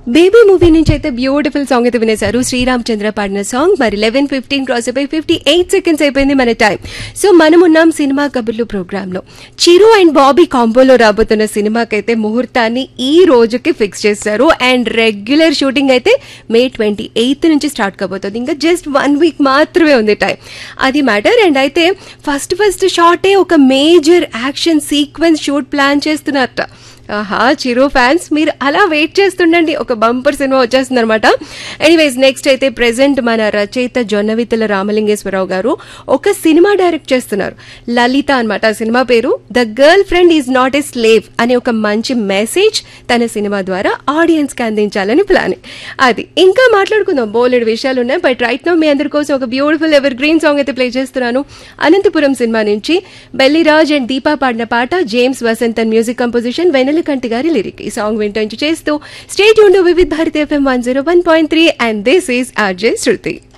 baby movie నుంచి అయితే beautiful song అయితే వినేశారు శ్రీరామ్ చంద్ర పాడిన సాంగ్ మరి లెవెన్ ఫిఫ్టీన్ క్రాస్ అయిపోయి ఫిఫ్టీ ఎయిట్ సెకండ్స్ అయిపోయింది మన టైం సో మనం ఉన్నాం సినిమా కబుర్లు ప్రోగ్రామ్ లో చిరు అండ్ బాబీ కాంబోలో రాబోతున్న సినిమాకైతే ముహూర్తాన్ని ఈ రోజుకి ఫిక్స్ చేశారు అండ్ రెగ్యులర్ షూటింగ్ అయితే మే ట్వంటీ ఎయిత్ నుంచి స్టార్ట్ కాబోతుంది ఇంకా జస్ట్ వన్ వీక్ మాత్రమే ఉంది టైం అది మ్యాటర్ అండ్ అయితే ఫస్ట్ ఫస్ట్ షార్టే ఒక major action sequence shoot plan చేస్తున్నారట ఆహా చిరు ఫ్యాన్స్ మీరు అలా వెయిట్ చేస్తుండండి ఒక బంపర్ సినిమా వచ్చేస్తుంది అనమాట ఎనీవేస్ నెక్స్ట్ అయితే ప్రెసెంట్ మన రచయిత జొన్నవిత్తల రామలింగేశ్వరరావు గారు ఒక సినిమా డైరెక్ట్ చేస్తున్నారు లలిత అనమాట ఆ సినిమా పేరు the girlfriend is not a slave అనే ఒక మంచి మెసేజ్ తన సినిమా ద్వారా ఆడియన్స్ కి అందించాలని ప్లాన్ అది ఇంకా మాట్లాడుకుందాం బోలెడు విషయాలు ఉన్నాయి బట్ రైట్ నో మీ అందరి కోసం ఒక బ్యూటిఫుల్ ఎవర్ గ్రీన్ సాంగ్ అయితే ప్లే చేస్తున్నాను అనంతపురం సినిమా నుంచి బెల్లిరాజ్ అండ్ దీపా పాడిన పాట James Vasanthan music composition Vennelakanti garu lyric ఈ సాంగ్ వింటూ చేస్తూ స్టేట్ ఉండు Vividh Bharati FM one zero one point three and this is RJ Shruti